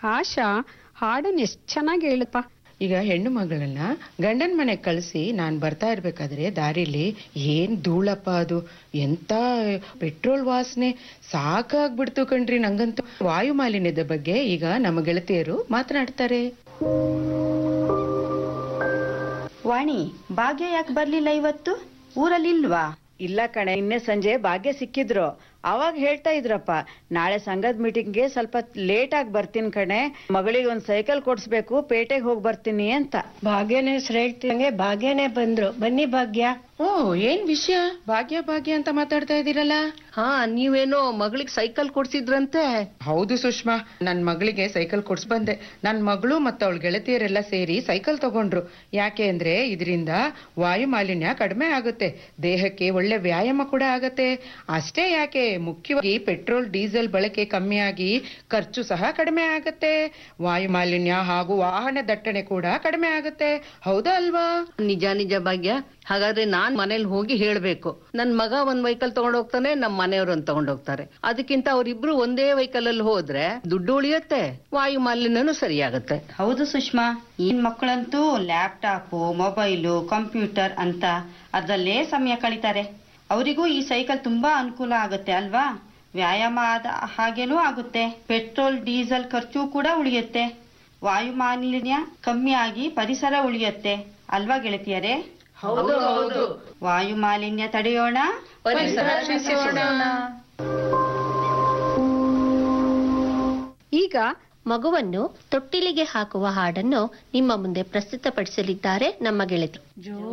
ಆಶಾ ಹಾಡನ್ನ ಎಷ್ಟ್ ಚೆನ್ನಾಗಿ ಹೇಳಪ್ಪ ಈಗ ಹೆಣ್ಣು ಮಗಳನ್ನ ಗಂಡನ ಮನೆಗೆ ಕಳಿಸಿ ನಾನ್ ಬರ್ತಾ ಇರ್ಬೇಕಾದ್ರೆ ದಾರಿಲಿ ಏನ್ ಧೂಳಪ್ಪ ಅದು ಎಂತ ಪೆಟ್ರೋಲ್ ವಾಸನೆ ಸಾಕಾಗ್ಬಿಡ್ತು ಕಣ್ರಿ ನಂಗಂತೂ ವಾಯು ಮಾಲಿನ್ಯದ ಬಗ್ಗೆ ಈಗ ನಮ್ಮ ಗೆಳತಿಯರು ಮಾತನಾಡ್ತಾರೆ ವಾಣಿ ಭಾಗ್ಯ ಯಾಕೆ ಬರ್ಲಿಲ್ಲ ಇವತ್ತು ಊರಲ್ಲಿ ಇಲ್ವಾ ಇಲ್ಲ ಕಣೆ ನಿನ್ನೆ ಸಂಜೆ ಭಾಗ್ಯ ಸಿಕ್ಕಿದ್ರು ಅವಾಗ ಹೇಳ್ತಾ ಇದ್ರಪ್ಪ ನಾಳೆ ಸಂಘದ ಮೀಟಿಂಗ್ಗೆ ಸ್ವಲ್ಪ ಲೇಟ್ ಆಗಿ ಬರ್ತೀನಿ ಕಣೆ ಮಗಳಿಗೆ ಒಂದ್ ಸೈಕಲ್ ಕೊಡ್ಸ್ಬೇಕು ಪೇಟೆಗೆ ಹೋಗಿ ಬರ್ತೀನಿ ಅಂತ ಭಾಗ್ಯನೇ ಹೆಸರು ಹೇಳ್ತಿದಂಗೆ ಭಾಗ್ಯನೇ ಬಂದ್ರು ಬನ್ನಿ ಭಾಗ್ಯ ಓ ಏನ್ ವಿಷಯ ಭಾಗ್ಯ ಭಾಗ್ಯ ಅಂತ ಮಾತಾಡ್ತಾ ಇದ್ದೀರಲ್ಲ ಹಾ ನೀವೇನೋ ಮಗಳಿಗೆ ಸೈಕಲ್ ಕೊಡ್ಸಿದ್ರಂತೆ ಹೌದು ಸುಷ್ಮಾ ನನ್ ಮಗಳಿಗೆ ಸೈಕಲ್ ಕೊಡ್ಸ್ ಬಂದೆ ನನ್ ಮಗಳು ಮತ್ತು ಅವಳ ಗೆಳತಿಯರೆಲ್ಲ ಸೇರಿ ಸೈಕಲ್ ತಗೊಂಡ್ರು ಯಾಕೆ ಅಂದ್ರೆ ಇದರಿಂದ ವಾಯು ಮಾಲಿನ್ಯ ಕಡಿಮೆ ಆಗುತ್ತೆ ದೇಹಕ್ಕೆ ಒಳ್ಳೆ ವ್ಯಾಯಾಮ ಕೂಡ ಆಗತ್ತೆ ಅಷ್ಟೇ ಯಾಕೆ ಮುಖ್ಯವಾಗಿ ಪೆಟ್ರೋಲ್ ಡೀಸೆಲ್ ಬಳಕೆ ಕಮ್ಮಿಯಾಗಿ ಖರ್ಚು ಸಹ ಕಡಿಮೆ ಆಗತ್ತೆ ವಾಯು ಮಾಲಿನ್ಯ ಹಾಗೂ ವಾಹನ ದಟ್ಟಣೆ ಕೂಡ ಕಡಿಮೆ ಆಗತ್ತೆ ಹೌದಾ ಅಲ್ವಾ ನಿಜ ನಿಜ ಭಾಗ್ಯ ಹಾಗಾದ್ರೆ ನಾನ್ ಮನೇಲಿ ಹೋಗಿ ಹೇಳ್ಬೇಕು ನನ್ ಮಗ ಒಂದ್ ವೆಹಿಕಲ್ ತಗೊಂಡ್ ಹೋಗ್ತಾನೆ ನಮ್ ಮನೆಯವ್ರು ಒಂದ್ ತಗೊಂಡ್ ಹೋಗ್ತಾರೆ ಅದಕ್ಕಿಂತ ಅವ್ರಿಬ್ರು ಒಂದೇ ವೆಹಿಕಲ್ ಅಲ್ಲಿ ಹೋದ್ರೆ ದುಡ್ಡು ಉಳಿಯತ್ತೆ ವಾಯು ಮಾಲಿನ್ಯನೂ ಸರಿಯಾಗತ್ತೆ ಹೌದು ಸುಷ್ಮಾ ಈ ಮಕ್ಕಳಂತೂ ಲ್ಯಾಪ್ಟಾಪು ಮೊಬೈಲು ಕಂಪ್ಯೂಟರ್ ಅಂತ ಅದರಲ್ಲೇ ಸಮಯ ಕಳೀತಾರೆ ಅವರಿಗೂ ಈ ಸೈಕಲ್ ತುಂಬಾ ಅನುಕೂಲ ಆಗುತ್ತೆ ಅಲ್ವಾ ವ್ಯಾಯಾಮ ಆದ ಹಾಗೇನೂ ಆಗುತ್ತೆ ಪೆಟ್ರೋಲ್ ಡೀಸೆಲ್ ಖರ್ಚು ಕೂಡ ಉಳಿಯುತ್ತೆ ವಾಯು ಮಾಲಿನ್ಯ ಕಮ್ಮಿ ಆಗಿ ಪರಿಸರ ಉಳಿಯುತ್ತೆ ಅಲ್ವಾ ಗೆಳತಿಯರೇ ಹೌದು ಹೌದು ವಾಯು ಮಾಲಿನ್ಯ ತಡೆಯೋಣ ಪರಿಸರ ರಕ್ಷಿಸೋಣ. ಈಗ ಮಗುವನ್ನು ತೊಟ್ಟಿಲಿಗೆ ಹಾಕುವ ಹಾಡನ್ನು ನಿಮ್ಮ ಮುಂದೆ ಪ್ರಸ್ತುತಪಡಿಸಲಿದ್ದಾರೆ ನಮ್ಮ ಗೆಳತಿ